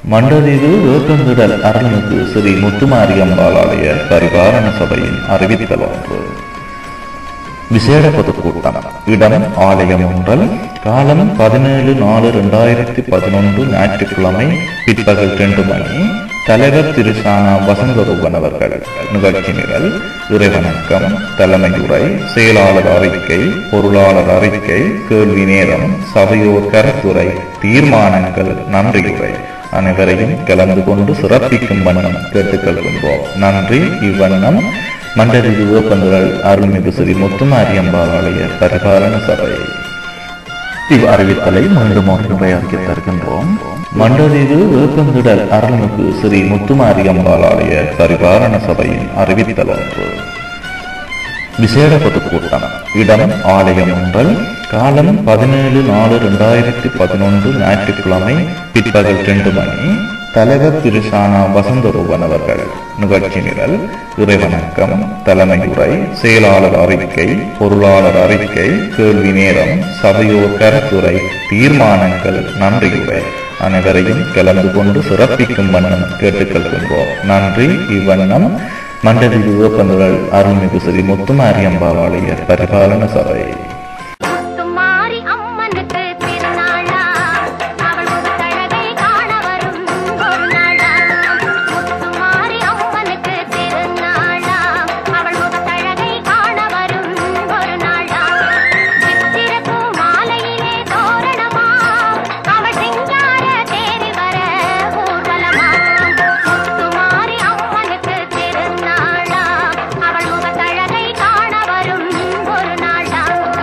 மண்டதீவு வேப்பந்திடல் அருள்மிகு ஸ்ரீ முத்துமாரியம்பாள் ஆலய பரிபாலன சபையின் அறிவித்தல் ஒன்று விசேட பொதுக்கூட்டம் இடம் ஆலயம் ஒன்றல் காலம் பதினேழு நாலு இரண்டாயிரத்தி பதினொன்று ஞாயிற்றுக்கிழமை பிற்பகல் இரண்டு மணி தலைவர் திரு சானா வசந்தரூபன் அவர்கள் நிகழ்ச்சி நிரல் இறைவணக்கம் தலைமையுரை செயலாளர் அறிக்கை பொருளாளர் அறிக்கை கேள்வி நேரம் சபையோர் கருத்துரை தீர்மானங்கள் நன்றியுரை அனைவரையும் கலந்து கொண்டு சிறப்பிக்கும் வண்ணம் கேட்டுக்கொள்கின்றோம் நன்றி இவ்வண்ணம் மண்டலில் வேப்பந்துகள் அருள்மிகு ஸ்ரீ முத்துமாரியம்பாள் ஆலய பரிபாலன சபை இவ் அறிவித்தலை மீண்டும் ஒரு முறை அறிக்கை தருகின்றோம் மண்டலீது வேப்பந்திடல் அருள்மிகு ஸ்ரீ முத்துமாரியம்பாள் ஆலய பரிபாலன சபையின் அறிவித்தல் ஒன்று விசேட பொதுக்கூட்டம் இடம் ஆலயம் ஒன்றல் காலம் பதினேழு நாலு இரண்டாயிரத்தி பதினொன்று ஞாயிற்றுக்கிழமை பிற்பகல் இரண்டு மணி தலைவர் திரு சானா வசந்தரூபன் அவர்கள் நிகழ்ச்சி நிரல் இறைவணக்கம் தலைமையுரை செயலாளர் அறிக்கை பொருளாளர் அறிக்கை கேள்வி நேரம் சபையோர் கருத்துரை தீர்மானங்கள் நன்றியுரை அனைவரையும் கலந்து கொண்டு சிறப்பிக்கும் வண்ணம் கேட்டுக்கொள்கின்றோம் நன்றி இவ்வண்ணம் மண்டலில் வேப்பந்துகள் அருள்மிகு ஸ்ரீ முத்துமாரியம்பாள் ஆலய பரிபாலன சபை முத்துமாரி அம்மனுக்கு திருநாளா அவள் முத்தழகை காண வரும் ஒரு நாளா முத்துமாரி அம்மனுக்கு திருநாளா அவள் முத்தழகை காண வரும் ஒரு நாளா சித்திரப்பூ மாலையிலே தோரணமா அவள் சிங்கார தேறி வர ஊர்வலமா முத்துமாரி அம்மனுக்கு திருநாளா அவள் முகத்தழகை காண வரும் ஒரு நாளா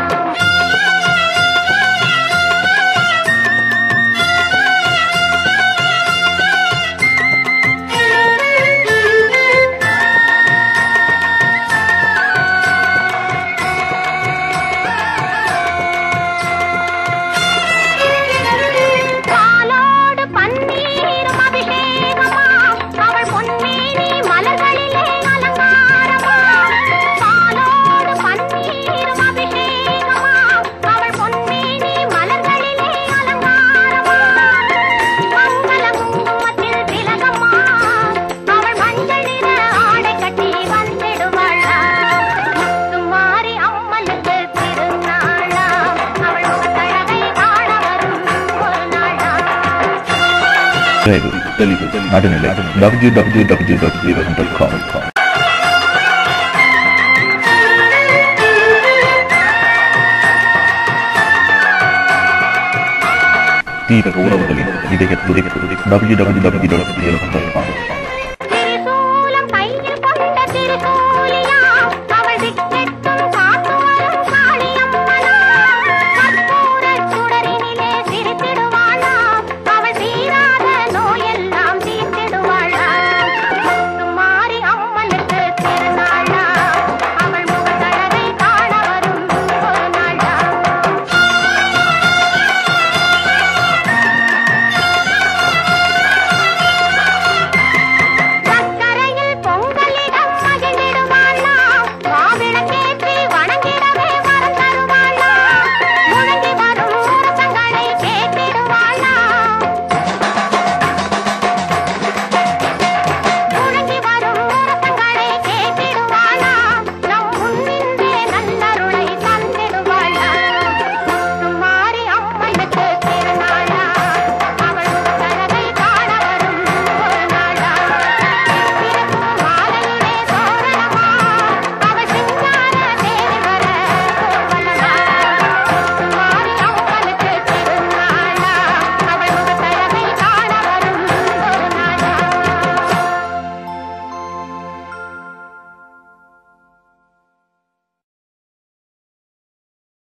பாலோடு பன்னீரும் அபிஷேகமா அவள் பொன்னேனி மலர்களிலே அலங்காரமா பாலோடு பன்னீரும் அபிஷேகமா அவள் பொன்னேனி மலர்களிலே அலங்காரமா மங்கள குங்குமத்தில் திலகமா அவள் மஞ்சள் நிற ஆடை கட்டி வந்திடுவாளா முத்துமாரி அம்மனுக்கு திருநாளா அவள் முகத்தழகை காண வரும் ஒரு நாளா விரைவு தெளிவு நடுநிலை W W W W com தீரக உறவுகளின் இதய துடிப்பு டபிள்யூ டபிள்யூ டபிள்யூ டாட்